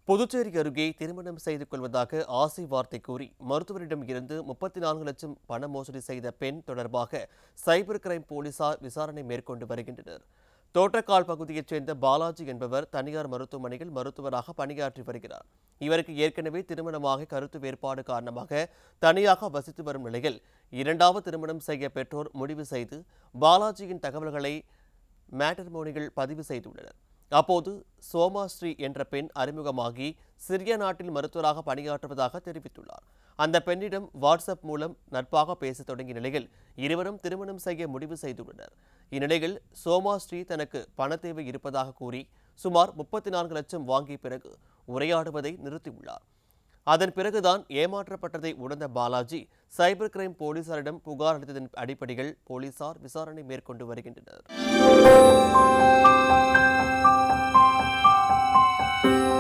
புதுச்சேரி அருகே திருமணம் செய்து கொள்வதாக ஆசை வார்த்தை கூறி மருத்துவரிடம் இருந்து முப்பத்தி நான்கு லட்சம் பண மோசடி செய்த பெண் தொடர்பாக சைபர் கிரைம் போலீசார் விசாரணை மேற்கொண்டு வருகின்றனர் தோட்டக்கால் பகுதியைச் சேர்ந்த பாலாஜி என்பவர் தனியார் மருத்துவமனையில் மருத்துவராக பணியாற்றி வருகிறார் இவருக்கு ஏற்கனவே திருமணமாக கருத்து வேறுபாடு காரணமாக தனியாக வசித்து வரும் நிலையில் இரண்டாவது திருமணம் செய்ய பெற்றோர் முடிவு செய்து பாலாஜியின் தகவல்களை மேட்டர்மோனிகள் பதிவு செய்துள்ளனர் அப்போது சோமாஸ்ரீ என்ற பெண் அறிமுகமாகி சிறிய நாட்டில் மருத்துவராக பணியாற்றுவதாக தெரிவித்துள்ளார் அந்த பெண்ணிடம் வாட்ஸ்அப் மூலம் நட்பாக பேசத் தொடங்கிய நிலையில் இருவரும் திருமணம் செய்ய முடிவு செய்துள்ளனர் இந்நிலையில் சோமாஸ்ரீ தனக்கு பண தேவை இருப்பதாக கூறி சுமார் முப்பத்தி நான்கு லட்சம் வாங்கிய பிறகு உரையாடுவதை நிறுத்தியுள்ளார் அதன் பிறகுதான் ஏமாற்றப்பட்டதை உணர்ந்த பாலாஜி சைபர் கிரைம் போலீசாரிடம் புகார் அளித்ததன் அடிப்படையில் போலீசார் விசாரணை மேற்கொண்டு வருகின்றனர்